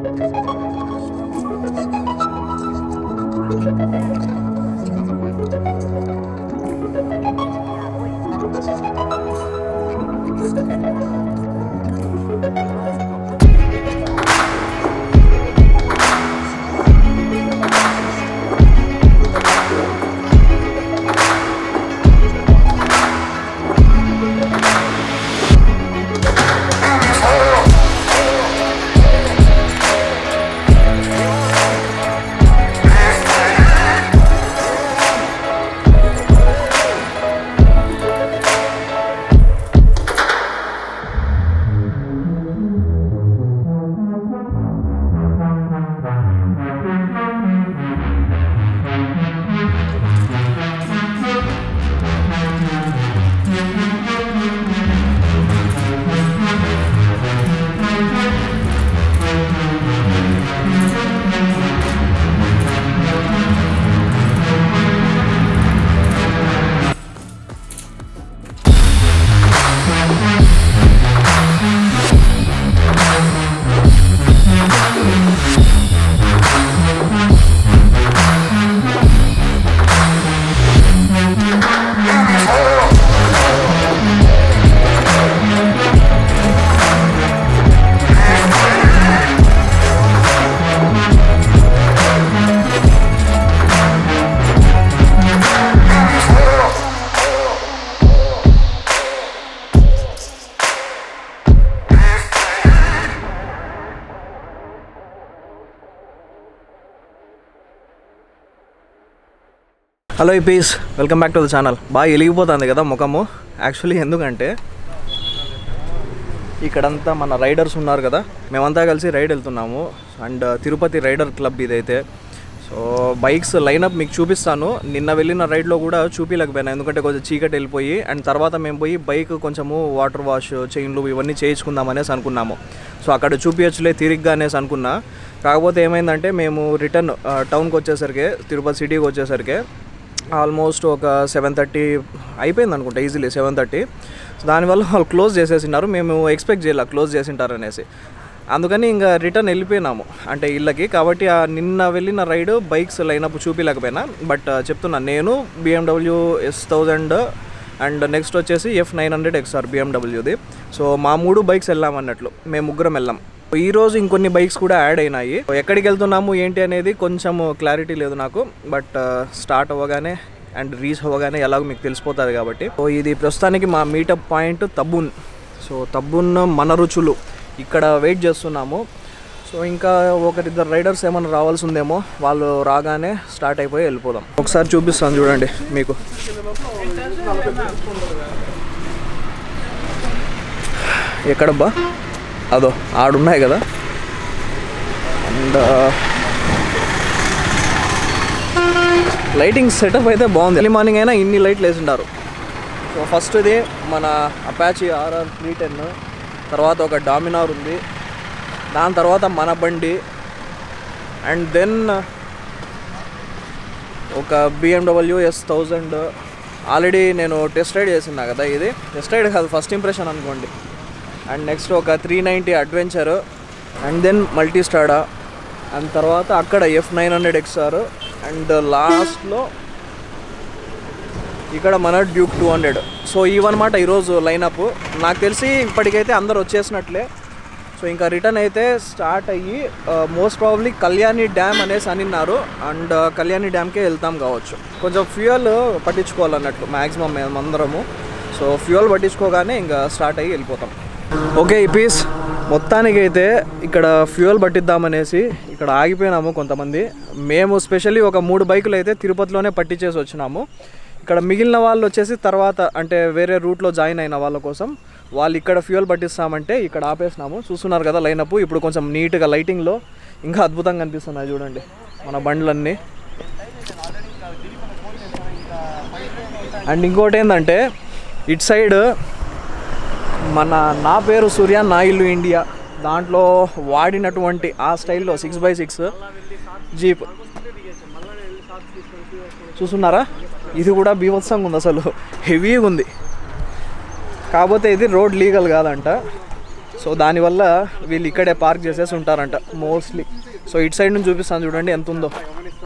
Hello peace welcome back to the channel బాగా వెలిగిపోతుంది కదా ముఖము యాక్చువల్లీ ఎందుకంటే ఇక్కడంతా మన రైడర్స్ ఉన్నారు కదా మేమంతా కలిసి రైడ్ వెళ్తున్నాము అండ్ తిరుపతి రైడర్ క్లబ్ ఇదైతే సో బైక్స్ లైనప్ మీకు చూపిస్తాను నిన్న వెళ్ళిన రైడ్లో కూడా చూపించలేకపోయినా ఎందుకంటే కొంచెం చీకటి వెళ్ళిపోయి అండ్ తర్వాత మేము పోయి బైక్ కొంచెము వాటర్ వాష్ చైన్లు ఇవన్నీ చేయించుకుందాం అనేసి అనుకున్నాము సో అక్కడ చూపించచ్చులే తిరిగ్గా అనేసి అనుకున్నా కాకపోతే ఏమైందంటే మేము రిటర్న్ టౌన్కి వచ్చేసరికి తిరుపతి సిటీకి వచ్చేసరికి ఆల్మోస్ట్ ఒక సెవెన్ థర్టీ అయిపోయింది అనుకుంటా ఈజీలీ సెవెన్ థర్టీ దానివల్ల వాళ్ళు క్లోజ్ చేసేసినారు మేము ఎక్స్పెక్ట్ చేయాలి క్లోజ్ చేసింటారు అనేసి అందుకని ఇంకా రిటర్న్ వెళ్ళిపోయినాము అంటే ఇళ్ళకి కాబట్టి ఆ నిన్న వెళ్ళిన రైడ్ బైక్స్ లైనప్ చూపించలేకపోయినా బట్ చెప్తున్నాను నేను BMW S thousand and next వచ్చేసి ఎఫ్ నైన్ హండ్రెడ్ ఎక్స్ఆర్ బిఎండబ్ల్యూది సో మా మూడు బైక్స్ వెళ్ళాం అన్నట్లు మేము ముగ్గురం వెళ్ళాం ఈ రోజు ఇంకొన్ని బైక్స్ కూడా యాడ్ అయినాయి ఎక్కడికి వెళ్తున్నాము ఏంటి అనేది కొంచెం క్లారిటీ లేదు నాకు బట్ స్టార్ట్ అవ్వగానే అండ్ రీచ్ అవ్వగానే ఎలాగో మీకు తెలిసిపోతుంది కాబట్టి సో ఇది ప్రస్తుతానికి మా మీటప్ పాయింట్ తబ్బున్ సో తబ్బున్ మన రుచులు ఇక్కడ వెయిట్ చేస్తున్నాము సో ఇంకా ఒకరిద్దరు రైడర్స్ ఏమైనా రావాల్సి ఉందేమో వాళ్ళు రాగానే స్టార్ట్ అయిపోయి వెళ్ళిపోదాం ఒకసారి చూపిస్తాను చూడండి మీకు ఎక్కడబ్బా అదో ఆడున్నాయి కదా అండ్ లైటింగ్ సెటప్ అయితే బాగుంది ఎర్లీ మార్నింగ్ అయినా ఇన్ని లైట్లు వేసింటారు సో ఫస్ట్ ఇది మన అపాచీ ఆర్ఆర్ త్రీ టెన్ తర్వాత ఒక డామినార్ ఉంది దాని తర్వాత మన బండి అండ్ దెన్ ఒక బిఎండబ్ల్యూ ఎస్ థౌజండ్ ఆల్రెడీ నేను టెస్ట్ రైడ్ చేసినా కదా ఇది టెస్ట్ రైడ్ కాదు ఫస్ట్ ఇంప్రెషన్ అనుకోండి అండ్ నెక్స్ట్ ఒక three ninety adventure and then multistrada and తర్వాత అక్కడ F nine hundred XR and లాస్ట్లో ఇక్కడ మన డ్యూక్ టూ హండ్రెడ్ సో ఇవన్నమాట ఈరోజు లైనప్ నాకు తెలిసి ఇప్పటికైతే అందరు వచ్చేసినట్లే సో ఇంకా రిటర్న్ అయితే స్టార్ట్ అయ్యి మోస్ట్ ప్రాబ్లీ కళ్యాణి డ్యామ్ అనేసి అనిన్నారు అండ్ కళ్యాణి డ్యామ్కే వెళ్తాం కావచ్చు కొంచెం ఫ్యూయల్ పట్టించుకోవాలన్నట్లు మ్యాక్సిమం మేము అందరము సో ఫ్యూయల్ పట్టించుకోగానే ఇంకా స్టార్ట్ అయ్యి వెళ్ళిపోతాం ఓకే ఈ పీస్ మొత్తానికి అయితే ఇక్కడ ఫ్యూయల్ పట్టిద్దామనేసి ఇక్కడ ఆగిపోయినాము కొంతమంది మేము స్పెషల్లీ ఒక మూడు బైకులు అయితే తిరుపతిలోనే పట్టించేసి వచ్చినాము ఇక్కడ మిగిలిన వాళ్ళు వచ్చేసి తర్వాత అంటే వేరే రూట్లో జాయిన్ అయిన వాళ్ళ కోసం వాళ్ళు ఇక్కడ ఫ్యూయల్ పట్టిస్తామంటే ఇక్కడ ఆపేసినాము చూస్తున్నారు కదా లైనప్ ఇప్పుడు కొంచెం నీట్గా లైటింగ్లో ఇంకా అద్భుతంగా కనిపిస్తున్నాయి చూడండి మన బండ్లన్నీ అండ్ ఇంకోటి ఏంటంటే ఇటు సైడ్ మన నా పేరు సూర్య నా ఇల్లు ఇండియా దాంట్లో వాడినటువంటి ఆ స్టైల్లో సిక్స్ బై సిక్స్ జీప్ చూస్తున్నారా ఇది కూడా బీభత్సంగా ఉంది అసలు హెవీగా ఉంది కాకపోతే ఇది రోడ్ లీగల్ కాదంట సో దానివల్ల వీళ్ళు ఇక్కడే పార్క్ చేసేసి ఉంటారంట మోస్ట్లీ సో ఇటు సైడ్ నుంచి చూపిస్తాను చూడండి ఎంత ఉందో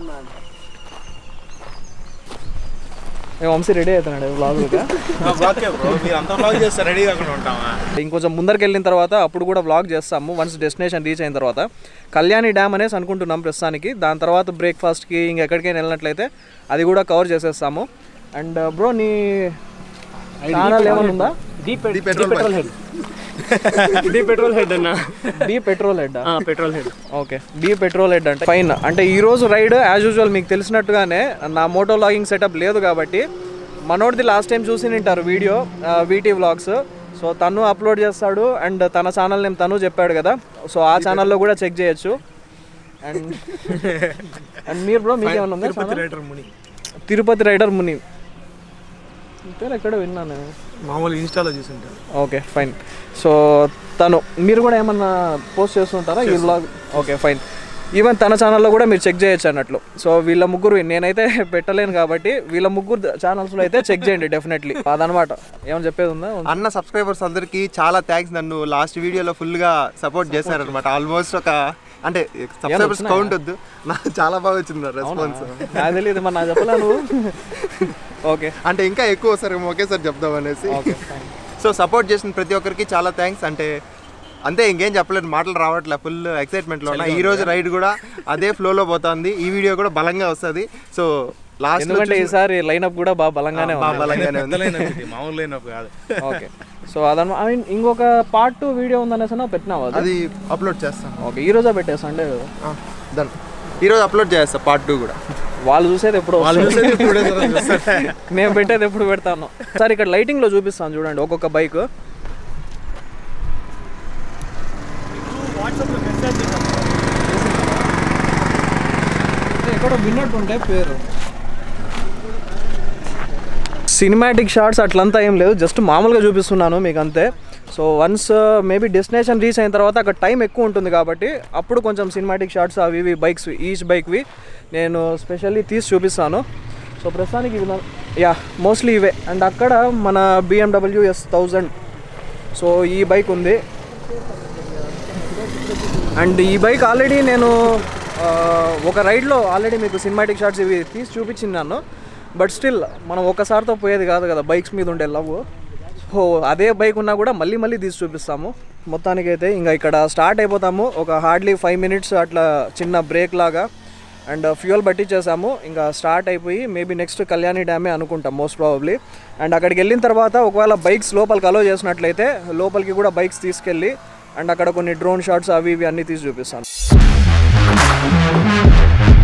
ఏ వంశీ రెడీ అవుతున్నాడు వ్లాగ్గా మీరు అంత బ్లాగ్ చేస్తే రెడీ కాకుండా ఉంటామా ఇంకొంచెం ముందరికి వెళ్ళిన తర్వాత అప్పుడు కూడా వ్లాగ్ చేస్తాము వన్స్ డెస్టినేషన్ రీచ్ అయిన తర్వాత కళ్యాణి డ్యామ్ అనేసి అనుకుంటున్నాం ప్రస్తుతానికి దాని తర్వాత బ్రేక్ఫాస్ట్కి ఇంకెక్కడికైనా వెళ్ళినట్లయితే అది కూడా కవర్ చేసేస్తాము అండ్ బ్రో నీ ఛానల్ ఏమైనా ఉందా పెట్రోల్ హెడ్ ఇది పెట్రోల్ హెడ్ అన్న B petrol head petrol head okay B petrol head అంటే ఫైన్ అంటే ఈ రోజు రైడ్ యాజ్ యూజువల్ మీకు తెలిసినట్టుగానే నా మోటో లాగింగ్ సెటప్ లేదు కాబట్టి మనోడిది లాస్ట్ టైం చూసి నింటారు వీడియో వీటీ వ్లాగ్స్ సో తను అప్లోడ్ చేస్తాడు అండ్ తన ఛానల్ నేమ్ తను చెప్పాడు కదా సో ఆ ఛానల్లో కూడా చెక్ చేయొచ్చు అండ్ అండ్ మీరు బ్రో మీకు ఏమైనా ఉందా channel? రైటర్ ముని తిరుపతి రైడర్ ముని ఈ పేరు ఎక్కడ విన్నాను నేను మామూలు ఇన్స్టాలో చూసుంటారు ఓకే ఫైన్ సో తను మీరు కూడా ఏమన్నా పోస్ట్ చేస్తుంటారా ఈ బ్లాగ్ ఓకే ఫైన్ ఈవెన్ తన ఛానల్లో కూడా మీరు చెక్ చేయొచ్చు అన్నట్లు సో వీళ్ళ ముగ్గురు నేనైతే పెట్టలేను కాబట్టి వీళ్ళ ముగ్గురు ఛానల్స్లో అయితే చెక్ చేయండి డెఫినెట్లీ అదనమాట ఏమైనా చెప్పేది ఉందా అన్న సబ్స్క్రైబర్స్ అందరికి చాలా థ్యాంక్స్ నన్ను లాస్ట్ వీడియోలో ఫుల్ గా సపోర్ట్ చేశారనమాట ఆల్మోస్ట్ ఒక అంటే సబ్స్క్రైబర్స్ వచ్చినాయా? కౌంట్ వద్దు నాకు చాలా బాగా వచ్చింది రెస్పాన్స్ నాకు తెలియదు మరి నాకు చెప్పలా నువ్వు ఓకే అంటే ఇంకా ఎక్కువ వస్తారు ఒకేసారి చెప్దాం అనేసి ఓకే ఫైన్ సో సపోర్ట్ చేసిన ప్రతి ఒక్కరికి చాలా థ్యాంక్స్ అంటే అంతే ఇంకేం చెప్పలేదు మాటలు రావట్లే ఫుల్ ఎక్సైట్మెంట్లో ఉన్నా ఈ రోజు రైడ్ కూడా అదే ఫ్లోలో పోతుంది ఈ వీడియో కూడా బలంగా వస్తుంది సో లాస్ట్ ఎందుకంటే ఈసారి లైనప్ కూడా బాగా బలంగానే ఉంది బలంగానే ఉంది మామూలు లైనప్ కాదు ఓకే సో అదన ఐ మీన్ ఇంకొక పార్ట్ టూ వీడియో ఉందనేసి పెట్టినావు అది అది అప్లోడ్ చేస్తాను ఓకే ఈ రోజే పెట్టే సండే దన్ ఈరోజు అప్లోడ్ చేస్తా పార్ట్ టూ కూడా వాళ్ళు చూసేది ఎప్పుడు వాళ్ళు వస్తుంది. చూసేది ఇప్పుడే తర్వాత చూస్తారు. నేను పెట్టేది ఎప్పుడు పెడతాను సార్ ఇక్కడ లైటింగ్ లో చూపిస్తాను చూడండి ఒక్కొక్క బైక్ ఎక్కడ విన్నట్టుంటే పేరు సినిమాటిక్ షార్ట్స్ అట్లంతా ఏం లేదు జస్ట్ మామూలుగా చూపిస్తున్నాను మీకు అంతే so once maybe destination reach అయిన తర్వాత అక్కడ టైం ఎక్కువ ఉంటుంది కాబట్టి అప్పుడు కొంచెం సినిమాటిక్ షార్ట్స్ అవి ఇవి బైక్స్ ఈచ్ బైక్వి నేను స్పెషల్లీ తీసి చూపిస్తాను సో ప్రస్తుతానికి ఇవి నా- యా మోస్ట్లీ ఇవే అండ్ అక్కడ మన బిఎండబ్ల్యూ ఎస్ థౌజండ్ సో ఈ బైక్ ఉంది అండ్ ఈ బైక్ ఆల్రెడీ నేను ఆ, ఒక రైడ్లో ఆల్రెడీ మీకు సినిమాటిక్ షాట్స్ ఇవి తీసి చూపించినాను బట్ స్టిల్ మనం ఒక్కసారితో పోయేది కాదు కదా బైక్స్ మీద ఉండే లవ్ సో అదే బైక్ ఉన్నా కూడా మళ్ళీ మళ్ళీ తీసి చూపిస్తాము మొత్తానికైతే ఇంకా ఇక్కడ స్టార్ట్ అయిపోతాము ఒక హార్డ్లీ ఫైవ్ మినిట్స్ అట్లా చిన్న బ్రేక్ లాగా అండ్ ఫ్యూయల్ పట్టించేసాము ఇంకా స్టార్ట్ అయిపోయి మేబీ నెక్స్ట్ కళ్యాణి డ్యామే అనుకుంటాం మోస్ట్ ప్రాబబ్లీ అండ్ అక్కడికి వెళ్ళిన తర్వాత ఒకవేళ బైక్స్ లోపలికి అలో చేసినట్లయితే లోపలికి కూడా బైక్స్ తీసుకెళ్ళి అండ్ అక్కడ కొన్ని డ్రోన్ షాట్స్ అవి ఇవి అన్నీ తీసి చూపిస్తాను